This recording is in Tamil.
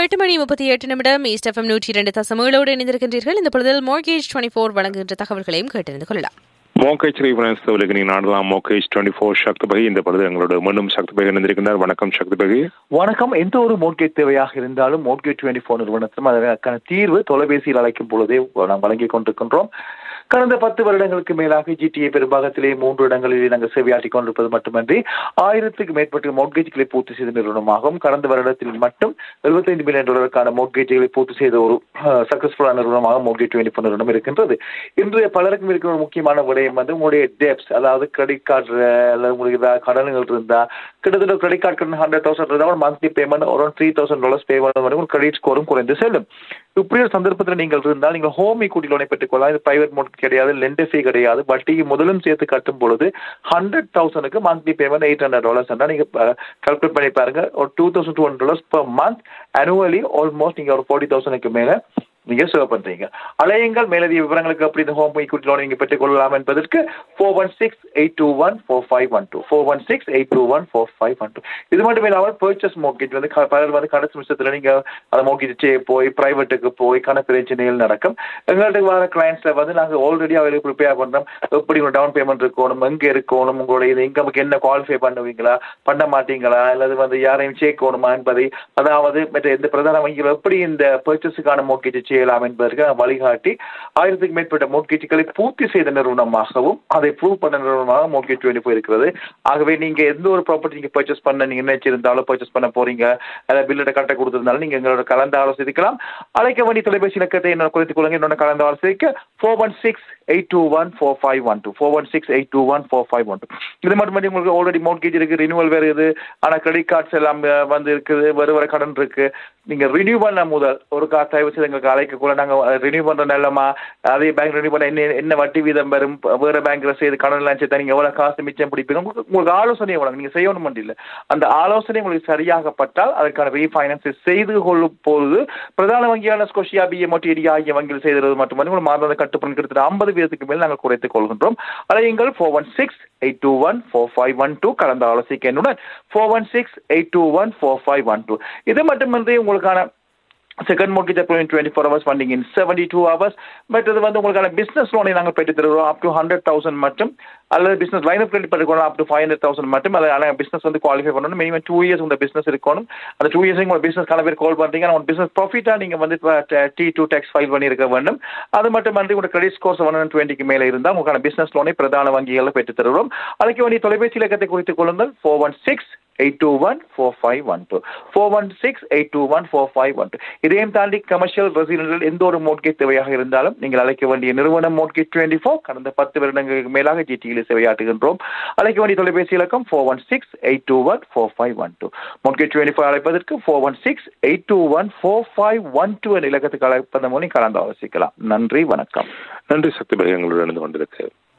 எட்டு மணி முப்பத்தி எட்டு நிமிடம் ஈஸ்ட் எஃப்எம் நூற்றி இரண்டு தசமங்களோடு இணைந்திருக்கின்றீர்கள் இந்த பொழுதில் மோர்கேஜ் டுவெண்ட்டி ஃபோர் வழங்குகின்ற தகவல்களையும் கேட்டறிந்து கொள்ளலாம் மோகேஜ் ரீஃபரன்ஸ் தொழிலுக்கு நீங்கள் நாடலாம் mortgage twenty four Sakthi Bagi இந்த பொழுது எங்களோட மீண்டும் சக்தி பகி இணைந்திருக்கின்றார் வணக்கம் சக்தி பகி வணக்கம் எந்த ஒரு மோட்கேட் தேவையாக இருந்தாலும் மோட்கேட் டுவெண்ட்டி ஃபோர் நிறுவனத்திலும் அதற்கான தீர்வு தொலைபேசியில் அழைக்கும் பொழுதே நாம் வழங்கிக் கொண்டிருக்கின்றோம் கடந்த பத்து வருடங்களுக்கு மேலாக ஜிடிஏ பெரும்பாகத்திலே மூன்று இடங்களிலே நாங்கள் சேவையாற்றிக் கொண்டிருப்பது மட்டுமன்றி ஆயிரத்துக்கு மேற்பட்ட மோட்கேஜ்களை பூர்த்தி செய்த நிறுவனமாகவும் கடந்த வருடத்தில் மட்டும் எழுபத்தைந்து மில்லியன் டாலருக்கான மோட்கேஜ்களை பூர்த்தி செய்த ஒரு சக்சஸ்ஃபுல்லான நிறுவனமாக மோட்கேட் டுவெண்ட்டி ஃபோர் நிறுவனம் இருக்கின்றது இன்று பலருக்கும் இருக்கிற ஒரு முக்கியமான விடயம் வந்து உங்களுடைய டெப்ஸ் அதாவது கிரெடிட் கார்டு அல்லது உங்களுக்கு ஏதாவது கடன்கள் இருந்தா கிட்டத்தட்ட கிரெடிட் கார்டு கடன் ஹண்ட்ரட் தௌசண்ட் இருந்தால் மந்த்லி பேமெண்ட் ஒரு த்ரீ தௌசண்ட் டாலர்ஸ் பே பண்ண வரைக்கும் கிரெடிட் ஸ்கோரும் குறைந்து செல்லும் இப்படி ஒரு சந்தர்ப்பத்தில் நீங்கள் இருந்தால் நீங்கள் ஹோம் ஈக்குட்டி லோனை பெற்றுக்கொள்ளலாம் இது பிரைவேட் மோட் கிடையாது லெண்ட் ஃபீ கிடையாது வட்டிக்கு முதலும் சேர்த்து கட்டும் பொழுது ஹண்ட்ரட் தௌசண்ட்க்கு monthly payment eight hundred dollars நீங்க கால்குலேட் பண்ணி பாருங்க ஒரு two thousand two hundred dollars per month annually almost நீங்க ஒரு ஃபோர்ட்டி தௌசண்ட்க்கு மேல நீங்க சேவ் பண்றீங்க அலையுங்கள் மேலதிக விவரங்களுக்கு அப்படி இந்த ஹோம் ஈக்குட்டி லோன் நீங்க பெற்றுக் கொள்ளலாம் என்பதற்கு four one six eight two one four five one two four one six eight two one four five one two இது மட்டும் இல்லாமல் பர்ச்சேஸ் மோர்கேஜ் வந்து க- பலர் வந்து கடைசி நிமிஷத்துல நீங்க அந்த மோர்கேஜ் போய் பிரைவேட்டுக்கு போய் கணக்கு பிரச்சனைகள் நடக்கும் எங்கள்கிட்ட வர கிளைண்ட்ஸ்ல வந்து நாங்க ஆல்ரெடி அவைலபிள் ப்ரிப்பேர் பண்றோம் எப்படி ஒரு டவுன் பேமெண்ட் இருக்கணும் எங்க இருக்கணும் உங்களுடைய இது இன்கமுக்கு என்ன குவாலிஃபை பண்ணுவீங்களா பண்ண மாட்டீங்களா அல்லது வந்து யாரையும் சேர்க்கணுமா என்பதை அதாவது மற்ற எந்த பிரதான வங்கிகள் எப்படி இந்த பர்ச்சேஸுக்கான மோர்கேஜ் செய்யலாம் என்பதற்கு நான் வழிகாட்டி ஆயிரத்துக்கு மேற்பட்ட மோர்கேஜ்களை பூர்த்தி செய்த நிறுவனமாகவும் அதை ப்ரூவ் பண்ண நிறுவனமாக மோர்கேஜ் டுவெண்ட்டி ஃபோர் இருக்கிறது ஆகவே நீங்க எந்த ஒரு ப்ராப்பர்ட்டி நீங்க பர்ச்சேஸ் பண்ண நீங்க நினைச்சிருந்தாலும் பர்ச்சேஸ் பண்ண போறீங்க அல்லது பில்லிட்ட கட்ட கொடுத்திருந்தாலும் நீங்க எங்களோட கலந்து ஆலோசிக்கலாம் அழைக்க வேண்டிய தொலைபேசி இலக்கத்தை என்ன குறைத்துக் கொள்ளுங்க என்னோட கலந்து ஆலோசிக்க four one six eight two one four five one two four one six eight two one four five one two இது மட்டும் உங்களுக்கு ஆல்ரெடி மோட்கேஜ் இருக்கு ரினியூவல் வேறு இது ஆனா கிரெடிட் கார்ட்ஸ் எல்லாம் அஹ், வந்து இருக்குது வர வர கடன் இருக்கு நீங்க ரினியூ பண்ண முதல் ஒரு கார் தயவு செய்து எங்களுக்கு அழைக்க கூட நாங்க ரினியூ பண்ற நிலமா அதே பேங்க் ரினியூ பண்ண என்ன என்ன வட்டி வீதம் வரும் வேற பேங்க்ல செய்து கடன் எல்லாம் சேர்த்தா நீங்க எவ்வளவு காசு மிச்சம் பிடிப்பீங்க உங்களுக்கு உங்களுக்கு ஆலோசனை வழங்க நீங்க செய்யணும் இல்லை அந்த ஆலோசனை உங்களுக்கு சரியாகப்பட்டால் அதற்கான ரீஃபைனான்ஸ் செய்து கொள்ளும் பொழுது பிரதான வங்கியான ஸ்கோஷியா பிஎம்ஓடி ஆகிய வங்கியில் செய்தது மட்டுமல்ல உங்கள் மாதாந்த கட்டுப்பணம் கிட்டத்தட்ட ஐம்பது வீதத்துக்கு மேல் நாங்கள் குறைத்துக் கொள்கின்றோம் அலையுங்கள் four one six eight two one four five one two கலந்த ஆலோசிக்க என்னுடன் four one six eight two one four five one two இது மட்டுமின்றி உங்களுக்கான second mortgage approve twenty four hours funding in seventy two hours but இது வந்து உங்களுக்கான பிசினஸ் லோனை நாங்கள் பெற்று தருவோம் அப் டு ஹண்ட்ரட் தௌசண்ட் மட்டும் அல்லது பிசினஸ் லைன் ஆஃப் கிரெடிட் பண்ணிக்கணும் up to five hundred thousand மட்டும் அது ஆனால் பிசினஸ் வந்து குவாலிஃபை பண்ணணும் மினிமம் டூ இயர்ஸ் உங்க பிசினஸ் இருக்கணும் அந்த டூ இயர்ஸ் உங்க பிசினஸ் கால பேர் கால் பண்றீங்க உங்க பிசினஸ் ப்ராஃபிட்டா நீங்க வந்து டி டூ டேக்ஸ் ஃபைல் பண்ணியிருக்க வேண்டும் அது மட்டும் வந்து உங்க கிரெடிட் ஸ்கோர்ஸ் ஒன் ஹண்ட்ரட் டுவெண்ட்டிக்கு மேலே இருந்தால் உங்களுக்கான பிசினஸ் லோனை பிரதான வங்கிகளில் பெற்று தருவோம் அதுக்கு வேண்டிய தொலைபேசி இலக்கத்தை குறித்துக் கொள்ளுங்கள் four one six eight two one four five one two four one six eight two one four five one two இதையும் தாண்டி கமர்ஷியல் ரெசிடென்டல் எந்த ஒரு மோட்கேஜ் தேவையாக இருந்தாலும் நீங்கள் அழைக்க வேண்டிய நிறுவனம் மோட்கேஜ் டுவெண்ட்டி ஃபோர் கடந்த பத்து வருடங்களுக்கு மேலாக ஜிடியில் சேவையாற்றுகின்றோம் அழைக்க வேண்டிய தொலைபேசி இலக்கம் four one six eight two one four five one two mortgage twenty four அழைப்பதற்கு four one six eight two one four five one two என்ற இலக்கத்துக்கு அழைப்பதன் மூலம் கலந்து ஆலோசிக்கலாம் நன்றி வணக்கம் நன்றி சக்தி பகி எங்களோட இணைந்து கொண்டிருக்கு